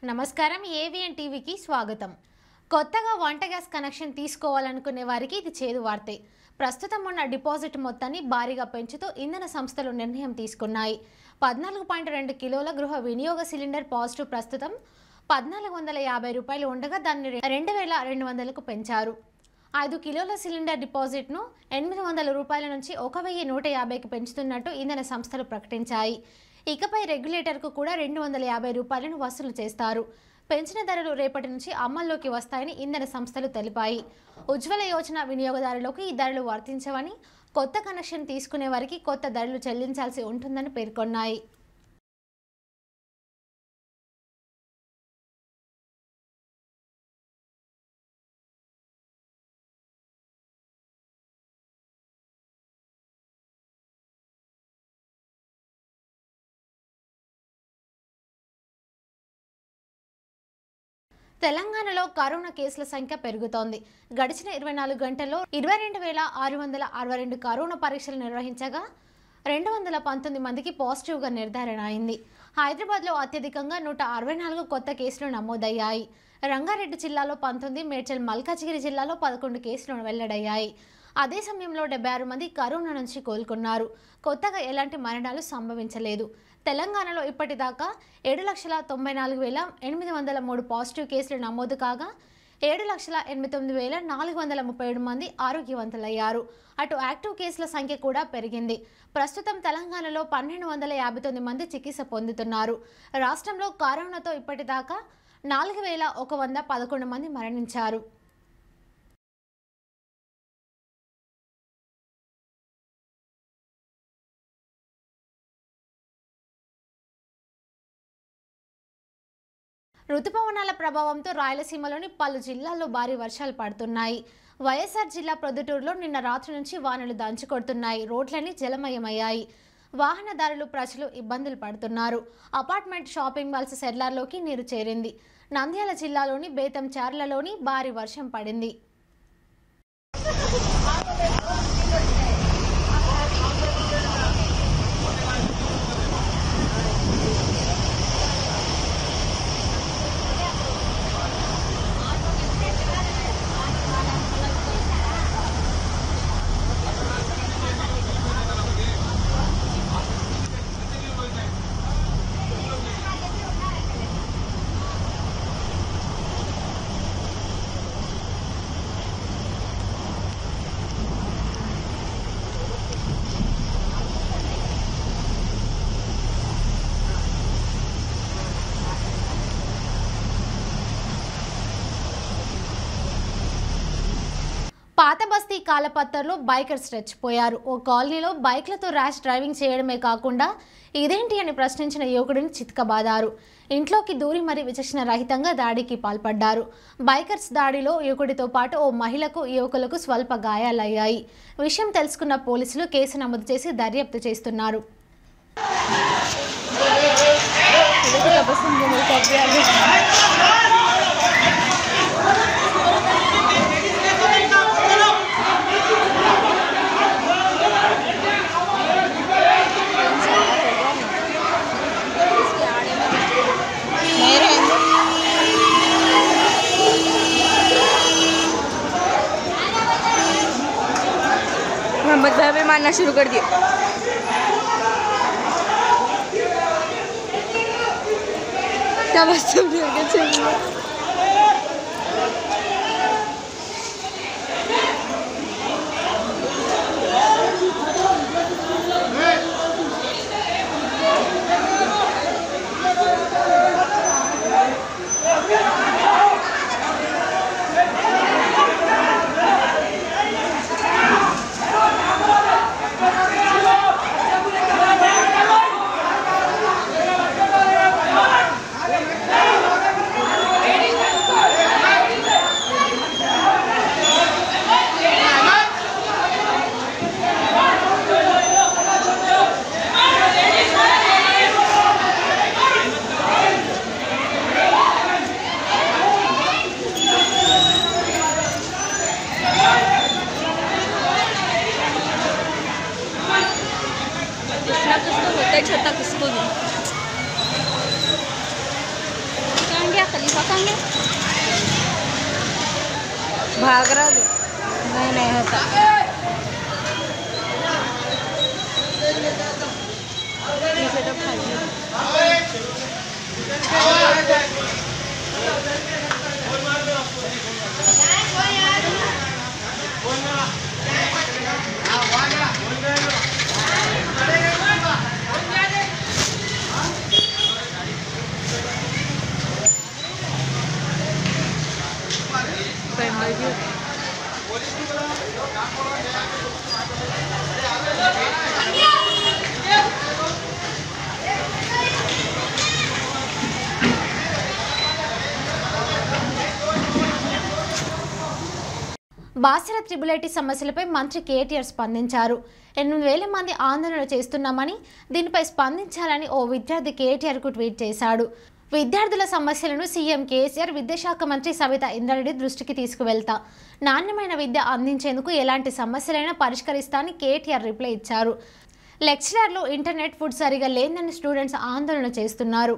నమస్కారం ఏవిఎన్ టీవీకి స్వాగతం కొత్తగా వంట గ్యాస్ కనెక్షన్ తీసుకోవాలనుకునే వారికి ఇది చేదు వార్తే ప్రస్తుతం ఉన్న డిపాజిట్ మొత్తాన్ని భారీగా పెంచుతూ ఇంధన సంస్థలు నిర్ణయం తీసుకున్నాయి పద్నాలుగు పాయింట్ రెండు కిలోల గృహ వినియోగ సిలిండర్ పాజిటివ్ ప్రస్తుతం పద్నాలుగు వందల యాభై రూపాయలు ఉండగా దాన్ని రె- రెండు వేల రెండు వందలకు పెంచారు ఐదు కిలోల సిలిండర్ డిపాజిట్ను ఎనిమిది వందల రూపాయల నుంచి ఒక వెయ్యి నూట యాభైకి పెంచుతున్నట్టు ఇంధన సంస్థలు ప్రకటించాయి ఇకపై రెగ్యులేటర్కు కూడా రెండు వందల యాభై రూపాయలను వసూలు చేస్తారు పెంచిన ధరలు రేపటి నుంచి అమల్లోకి వస్తాయని ఇంధన సంస్థలు తెలిపాయి ఉజ్వల యోజన వినియోగదారులకు ఈ ధరలు వర్తించవని కొత్త కనెక్షన్ తీసుకునే వారికి కొత్త ధరలు చెల్లించాల్సి ఉంటుందని పేర్కొన్నాయి తెలంగాణలో కరోనా కేసుల సంఖ్య పెరుగుతోంది గడిచిన ఇరవై నాలుగు గంటల్లో ఇరవై రెండు వేల ఆరు వందల అరవై రెండు కరోనా పరీక్షలు నిర్వహించగా రెండు వందల పంతొమ్మిది మందికి పాజిటివ్గా నిర్ధారణ అయింది హైదరాబాద్లో అత్యధికంగా నూట అరవై నాలుగు కొత్త కేసులు నమోదయ్యాయి రంగారెడ్డి జిల్లాలో పంతొమ్మిది మేడ్చల్ మల్కాజిగిరి జిల్లాలో పదకొండు కేసులు వెల్లడయ్యాయి అదే సమయంలో డెబ్బై ఆరు మంది కరోనా నుంచి కోలుకున్నారు కొత్తగా ఎలాంటి మరణాలు సంభవించలేదు తెలంగాణలో ఇప్పటిదాకా ఏడు లక్షల తొంభై నాలుగు వేల ఎనిమిది వందల మూడు పాజిటివ్ కేసులు నమోదు కాగా ఏడు లక్షల ఎనభై తొమ్మిది వేల నాలుగు వందల ముప్పై ఏడు మంది ఆరోగ్యవంతులయ్యారు అటు యాక్టివ్ కేసుల సంఖ్య కూడా పెరిగింది ప్రస్తుతం తెలంగాణలో పన్నెండు వందల యాభై తొమ్మిది మంది చికిత్స పొందుతున్నారు రాష్ట్రంలో కరోనాతో ఇప్పటిదాకా నాలుగు వేల ఒక వంద పదకొండు మంది మరణించారు రుతుపవనాల ప్రభావంతో రాయలసీమలోని పలు జిల్లాల్లో భారీ వర్షాలు పడుతున్నాయి వైఎస్ఆర్ జిల్లా ప్రొద్దుటూరులో నిన్న రాత్రి నుంచి వానలు దంచుకొడుతున్నాయి రోడ్లన్నీ జలమయమయ్యాయి వాహనదారులు ప్రజలు ఇబ్బందులు పడుతున్నారు అపార్ట్మెంట్ షాపింగ్ మాల్స్ సెర్లార్లోకి నీరు చేరింది నంద్యాల జిల్లాలోని బేతంచార్లలోని భారీ వర్షం పడింది పాత బస్తీ కాలపత్తర్లో బైకర్స్ రెచ్చిపోయారు ఓ కాలనీలో బైక్లతో ర్యాష్ డ్రైవింగ్ చేయడమే కాకుండా ఇదేంటి అని ప్రశ్నించిన యువకుడిని చితకబాదారు ఇంట్లోకి దూరి మరి విచక్షణ రహితంగా దాడికి పాల్పడ్డారు బైకర్స్ దాడిలో యువకుడితో పాటు ఓ మహిళకు యువకులకు స్వల్ప గాయాలయ్యాయి విషయం తెలుసుకున్న పోలీసులు కేసు నమోదు చేసి దర్యాప్తు చేస్తున్నారు मोहम्मद भाई भी मारना शुरू कर दिए तबस्सुम डर के चल गया। सांगे भाग रहा है नहीं नहीं होता इसे तो खाइए पैमल भी బాసర త్రిబులైటీ సమస్యలపై మంత్రి కేటీఆర్ స్పందించారు ఎనిమిది వేల మంది ఆందోళన చేస్తున్నామని దీనిపై స్పందించాలని ఓ విద్యార్థి కేటీఆర్కు ట్వీట్ చేశాడు విద్యార్థుల సమస్యలను సీఎం కేసీఆర్ విద్యాశాఖ మంత్రి సవిత ఇంద్రారెడ్డి దృష్టికి తీసుకువెళ్తా నాణ్యమైన విద్య అందించేందుకు ఎలాంటి సమస్యలైనా పరిష్కరిస్తా అని కేటీఆర్ రిప్లై ఇచ్చారు లెక్చరర్లు ఇంటర్నెట్ ఫుడ్ సరిగా లేదని స్టూడెంట్స్ ఆందోళన చేస్తున్నారు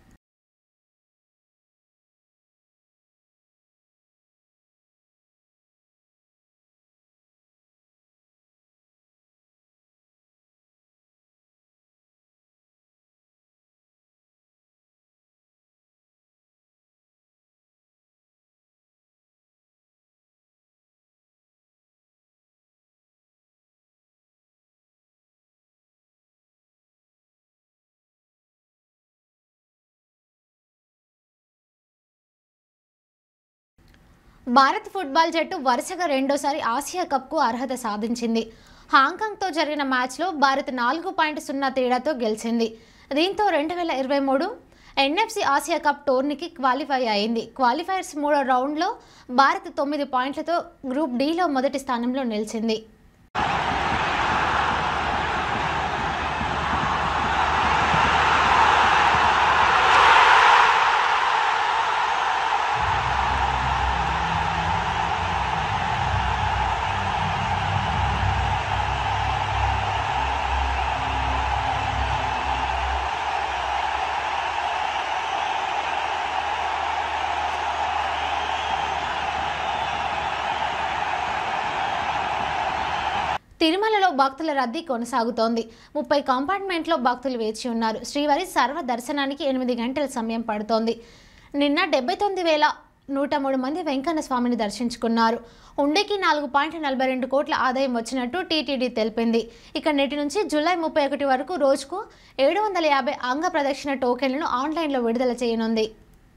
భారత్ ఫుట్బాల్ జట్టు వరుసగా రెండోసారి ఆసియా కప్కు అర్హత సాధించింది హాంకాంగ్తో జరిగిన మ్యాచ్లో భారత్ నాలుగు పాయింట్ సున్నా తేడాతో గెలిచింది దీంతో రెండు వేల ఇరవై మూడు ఎన్ఎఫ్సి ఆసియా కప్ టోర్నీకి క్వాలిఫై అయింది క్వాలిఫైర్స్ మూడో రౌండ్లో భారత్ తొమ్మిది పాయింట్లతో గ్రూప్ డీలో మొదటి స్థానంలో నిలిచింది తిరుమలలో భక్తుల రద్దీ కొనసాగుతోంది ముప్పై కంపార్ట్మెంట్లో భక్తులు వేచి ఉన్నారు శ్రీవారి సర్వ దర్శనానికి ఎనిమిది గంటల సమయం పడుతోంది నిన్న డెబ్బై తొమ్మిది వేల నూట మూడు మంది వెంకన్న స్వామిని దర్శించుకున్నారు ఉండేకి నాలుగు పాయింట్ నలభై రెండు కోట్ల ఆదాయం వచ్చినట్టు టీటీడీ తెలిపింది ఇక నేటి నుంచి జూలై ముప్పై ఒకటి వరకు రోజుకు ఏడు వందల యాభై అంగ ప్రదక్షిణ టోకెన్లను ఆన్లైన్లో విడుదల చేయనుంది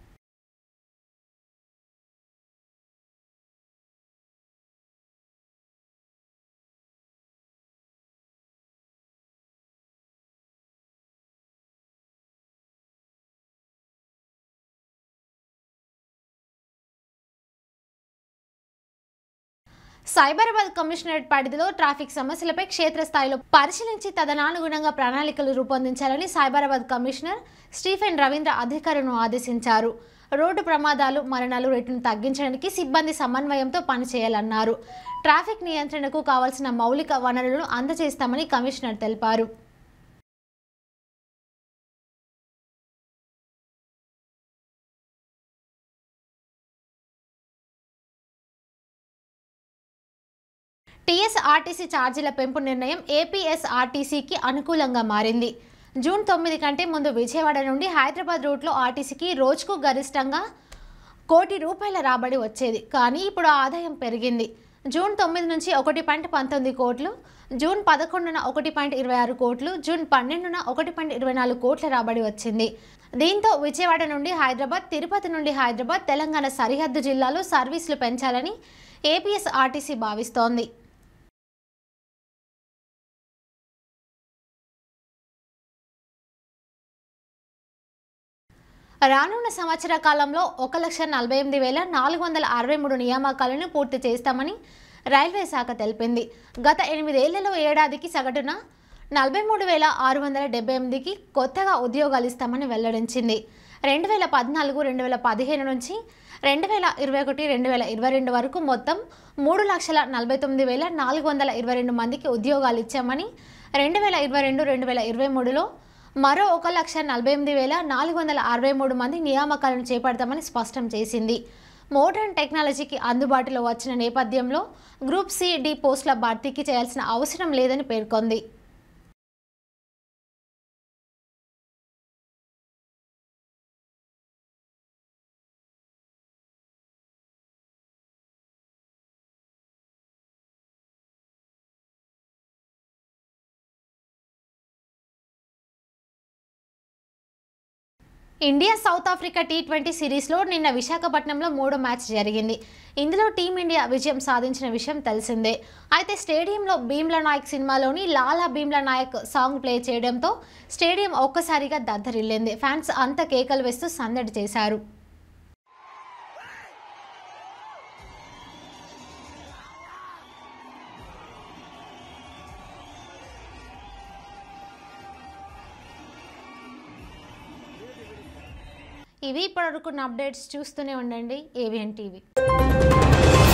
సైబరాబాద్ కమిషనరేట్ పరిధిలో ట్రాఫిక్ సమస్యలపై క్షేత్రస్థాయిలో పరిశీలించి తదనానుగుణంగా ప్రణాళికలు రూపొందించాలని సైబరాబాద్ కమిషనర్ స్టీఫెన్ రవీంద్ర అధికారులను ఆదేశించారు రోడ్డు ప్రమాదాలు మరణాలు రేటును తగ్గించడానికి సిబ్బంది సమన్వయంతో పనిచేయాలన్నారు ట్రాఫిక్ నియంత్రణకు కావాల్సిన మౌలిక వనరులను అందజేస్తామని కమిషనర్ తెలిపారు టీఎస్ఆర్టీసీ ఛార్జీల పెంపు నిర్ణయం ఏపీఎస్ఆర్టీసీకి అనుకూలంగా మారింది జూన్ తొమ్మిది కంటే ముందు విజయవాడ నుండి హైదరాబాద్ రూట్లో ఆర్టీసీకి రోజుకు గరిష్టంగా కోటి రూపాయల రాబడి వచ్చేది కానీ ఇప్పుడు ఆ ఆదాయం పెరిగింది జూన్ తొమ్మిది నుంచి ఒకటి పాయింట్ పంతొమ్మిది కోట్లు జూన్ పదకొండున ఒకటి పాయింట్ ఇరవై ఆరు కోట్లు జూన్ పన్నెండున ఒకటి పాయింట్ ఇరవై నాలుగు కోట్ల రాబడి వచ్చింది దీంతో విజయవాడ నుండి హైదరాబాద్ తిరుపతి నుండి హైదరాబాద్ తెలంగాణ సరిహద్దు జిల్లాలో సర్వీసులు పెంచాలని ఏపీఎస్ఆర్టీసీ భావిస్తోంది రానున్న సంవత్సర కాలంలో ఒక లక్ష నలభై ఎనిమిది వేల నాలుగు వందల అరవై మూడు నియామకాలను పూర్తి చేస్తామని రైల్వే శాఖ తెలిపింది గత ఎనిమిదేళ్లలో ఏడాదికి సగటున నలభై మూడు వేల ఆరు వందల డెబ్బై ఎనిమిదికి కొత్తగా ఉద్యోగాలు ఇస్తామని వెల్లడించింది రెండు వేల పద్నాలుగు రెండు వేల పదిహేను నుంచి రెండు వేల ఇరవై ఒకటి రెండు వేల ఇరవై రెండు వరకు మొత్తం మూడు లక్షల నలభై తొమ్మిది వేల నాలుగు వందల ఇరవై రెండు మందికి ఉద్యోగాలు ఇచ్చామని రెండు వేల ఇరవై రెండు రెండు వేల ఇరవై మూడులో మరో ఒక లక్ష నలభై ఎనిమిది వేల నాలుగు వందల అరవై మూడు మంది నియామకాలను చేపడతామని స్పష్టం చేసింది మోడర్న్ టెక్నాలజీకి అందుబాటులో వచ్చిన నేపథ్యంలో గ్రూప్ సి డి పోస్టుల భర్తీకి చేయాల్సిన అవసరం లేదని పేర్కొంది India South Africa T twenty సిరీస్లో నిన్న విశాఖపట్నంలో మూడో మ్యాచ్ జరిగింది ఇందులో టీమిండియా విజయం సాధించిన విషయం తెలిసిందే అయితే స్టేడియంలో భీమ్లా నాయక్ సినిమాలోని లాలా భీమ్లా నాయక్ సాంగ్ ప్లే చేయడంతో స్టేడియం ఒక్కసారిగా దద్దరిల్లింది ఫ్యాన్స్ అంత కేకలు వేస్తూ సందడి చేశారు ఇవి ఇప్పటివరకు అప్డేట్స్ చూస్తూనే ఉండండి ఏవిఎన్ టీవీ